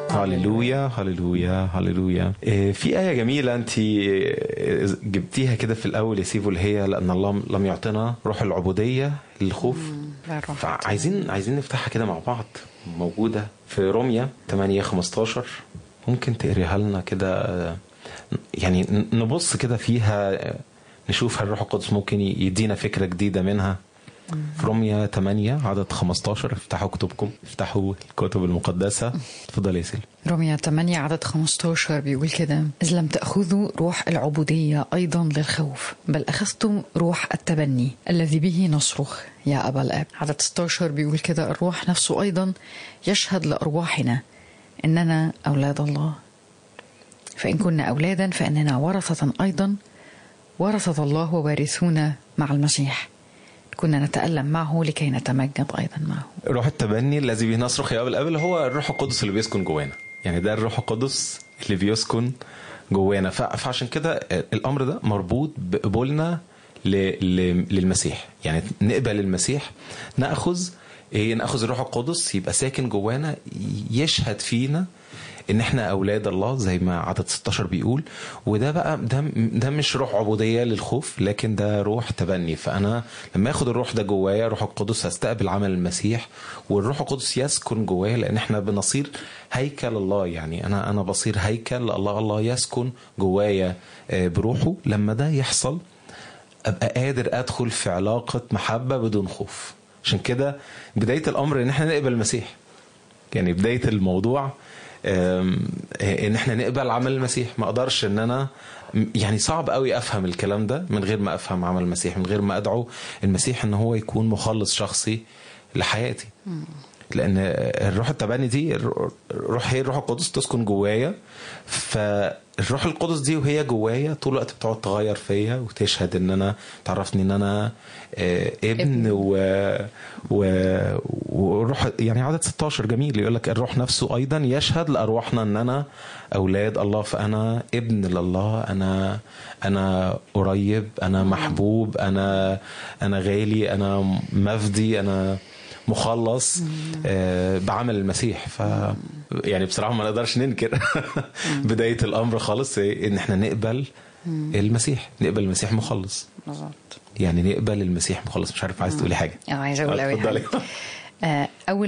هللويا هللويا هللويا إيه، في آية جميلة أنت إيه، جبتيها كده في الأول يا سيفو اللي هي لأن الله لم يعطنا روح العبودية للخوف لا روح فعايزين عايزين نفتحها كده مع بعض موجودة في روميا 8 15 ممكن تقريها لنا كده آه، يعني ن- نبص كده فيها آه، نشوف هل الروح القدس ممكن يدينا فكرة جديدة منها في روميا 8 عدد 15 افتحوا كتبكم افتحوا الكتب المقدسة اتفضل يا سيلي روميا 8 عدد 15 بيقول كده إذ لم تأخذوا روح العبودية أيضا للخوف بل أخذتم روح التبني الذي به نصرخ يا أبا الآب عدد 16 بيقول كده الروح نفسه أيضا يشهد لأرواحنا إننا أولاد الله فإن كنا أولادا فإننا ورثة أيضا ورثة الله ووارثون مع المسيح كنا نتألم معه لكي نتمجد أيضا معه روح التبني الذي به نصرخ يا ابا الاب اللي هو الروح القدس اللي بيسكن جوانا يعني ده الروح القدس اللي بيسكن جوانا ف- فعشان كده الامر ده مربوط بقبولنا ل- ل- للمسيح يعني نقبل المسيح ناخذ ايه ناخذ الروح القدس يبقى ساكن جوانا يشهد فينا ان احنا اولاد الله زي ما عدد 16 بيقول وده بقى ده ده مش روح عبوديه للخوف لكن ده روح تبني فانا لما اخد الروح ده جوايا روح القدس هستقبل عمل المسيح والروح القدس يسكن جوايا لان احنا بنصير هيكل الله يعني انا انا بصير هيكل الله الله يسكن جوايا آه، بروحه لما ده يحصل ابقى قادر ادخل في علاقه محبه بدون خوف عشان كده بدايه الامر ان احنا نقبل المسيح يعني بدايه الموضوع آم، ان احنا نقبل عمل المسيح ما اقدرش ان انا يعني صعب قوي افهم الكلام ده من غير ما افهم عمل المسيح من غير ما ادعو المسيح ان هو يكون مخلص شخصي لحياتي لان الروح التبني دي الروح هي الروح القدس تسكن جوايا فالروح القدس دي وهي جوايا طول الوقت بتقعد تغير فيا وتشهد ان انا تعرفني ان انا آه، ابن و و وروح يعني عدد 16 جميل يقول لك الروح نفسه ايضا يشهد لارواحنا ان انا اولاد الله فانا ابن لله انا انا قريب انا محبوب انا انا غالي انا مفدي انا مخلص آه، بعمل المسيح ف يعني بصراحه ما نقدرش ننكر بدايه الامر خالص إيه؟ ان احنا نقبل المسيح نقبل المسيح مخلص بالظبط يعني نقبل المسيح مخلص مش عارف عايز تقولي حاجه اه عايزه اقول آه، قوي اتفضلي. حاجه آه، اول